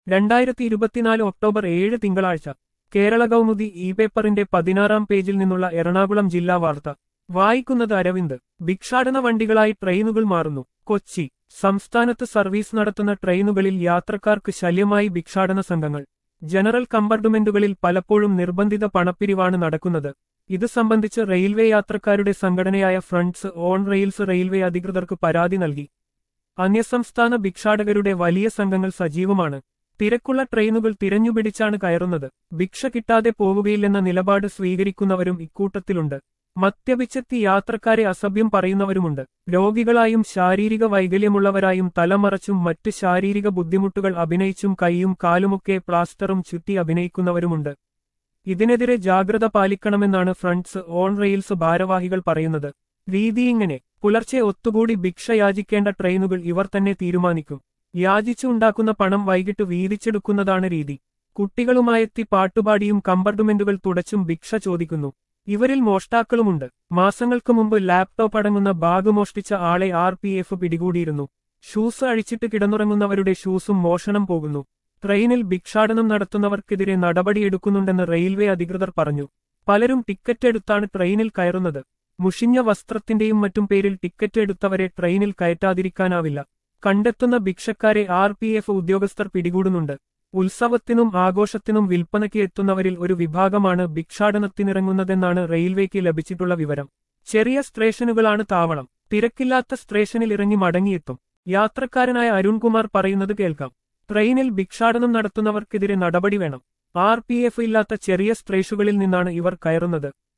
രണ്ടായിരത്തി ഇരുപത്തിനാല് ഒക്ടോബർ ഏഴ് തിങ്കളാഴ്ച കേരള കൗമുദി ഇ പേപ്പറിന്റെ പതിനാറാം പേജിൽ നിന്നുള്ള എറണാകുളം ജില്ലാ വാർത്ത വായിക്കുന്നത് അരവിന്ദ് ഭിക്ഷാടന വണ്ടികളായി ട്രെയിനുകൾ മാറുന്നു കൊച്ചി സംസ്ഥാനത്ത് സർവീസ് നടത്തുന്ന ട്രെയിനുകളിൽ യാത്രക്കാർക്ക് ശല്യമായി ഭിക്ഷാടന സംഘങ്ങൾ ജനറൽ കമ്പാർട്ട്മെന്റുകളിൽ പലപ്പോഴും നിർബന്ധിത പണപ്പിരിവാണ് നടക്കുന്നത് ഇത് സംബന്ധിച്ച് റെയിൽവേ യാത്രക്കാരുടെ സംഘടനയായ ഫ്രണ്ട്സ് ഓൺ റെയിൽസ് റെയിൽവേ അധികൃതർക്ക് പരാതി നൽകി അന്യസംസ്ഥാന ഭിക്ഷാടകരുടെ വലിയ സംഘങ്ങൾ സജീവമാണ് തിരക്കുള്ള ട്രെയിനുകൾ തിരഞ്ഞുപിടിച്ചാണ് കയറുന്നത് ഭിക്ഷ കിട്ടാതെ പോവുകയില്ലെന്ന നിലപാട് സ്വീകരിക്കുന്നവരും ഇക്കൂട്ടത്തിലുണ്ട് മദ്യപിച്ചെത്തി യാത്രക്കാരെ അസഭ്യം പറയുന്നവരുമുണ്ട് രോഗികളായും ശാരീരിക വൈകല്യമുള്ളവരായും തലമറച്ചും മറ്റ് ശാരീരിക ബുദ്ധിമുട്ടുകൾ അഭിനയിച്ചും കൈയും കാലുമൊക്കെ പ്ലാസ്റ്ററും ചുറ്റി അഭിനയിക്കുന്നവരുമുണ്ട് ഇതിനെതിരെ ജാഗ്രത പാലിക്കണമെന്നാണ് ഫ്രണ്ട്സ് ഓൺ റെയിൽസ് ഭാരവാഹികൾ പറയുന്നത് രീതി ഇങ്ങനെ പുലർച്ചെ ഒത്തുകൂടി ഭിക്ഷ യാചിക്കേണ്ട ട്രെയിനുകൾ ഇവർ തന്നെ തീരുമാനിക്കും യാചിച്ചു ഉണ്ടാക്കുന്ന പണം വൈകിട്ട് വീതിച്ചെടുക്കുന്നതാണ് രീതി കുട്ടികളുമായെത്തി പാട്ടുപാടിയും കമ്പാർട്ട്മെന്റുകൾ തുടച്ചും ഭിക്ഷ ചോദിക്കുന്നു ഇവരിൽ മോഷ്ടാക്കളുമുണ്ട് മാസങ്ങൾക്ക് മുമ്പ് ലാപ്ടോപ്പ് അടങ്ങുന്ന ബാഗ് മോഷ്ടിച്ച ആളെ ആർ പി എഫ് പിടികൂടിയിരുന്നു ഷൂസ് അഴിച്ചിട്ട് കിടന്നുറങ്ങുന്നവരുടെ ഷൂസും മോഷണം പോകുന്നു ട്രെയിനിൽ ഭിക്ഷാടനം നടത്തുന്നവർക്കെതിരെ നടപടിയെടുക്കുന്നുണ്ടെന്ന് റെയിൽവേ അധികൃതർ പറഞ്ഞു പലരും ടിക്കറ്റ് എടുത്താണ് ട്രെയിനിൽ കയറുന്നത് മുഷിഞ്ഞ വസ്ത്രത്തിന്റെയും മറ്റും പേരിൽ ടിക്കറ്റ് എടുത്തവരെ ട്രെയിനിൽ കയറ്റാതിരിക്കാനാവില്ല കണ്ടെത്തുന്ന ഭിക്ഷക്കാരെ ആർ പി എഫ് ഉദ്യോഗസ്ഥർ പിടികൂടുന്നുണ്ട് ഉത്സവത്തിനും ആഘോഷത്തിനും വിൽപ്പനയ്ക്ക് എത്തുന്നവരിൽ ഒരു വിഭാഗമാണ് ഭിക്ഷാടനത്തിനിറങ്ങുന്നതെന്നാണ് റെയിൽവേക്ക് ലഭിച്ചിട്ടുള്ള വിവരം ചെറിയ സ്റ്റേഷനുകളാണ് താവളം തിരക്കില്ലാത്ത സ്റ്റേഷനിൽ ഇറങ്ങി മടങ്ങിയെത്തും യാത്രക്കാരനായ അരുൺകുമാർ പറയുന്നത് കേൾക്കാം ട്രെയിനിൽ ഭിക്ഷാടനം നടത്തുന്നവർക്കെതിരെ നടപടി വേണം ആർ പി എഫ് ഇല്ലാത്ത ചെറിയ സ്റ്റേഷനുകളിൽ നിന്നാണ് ഇവർ കയറുന്നത്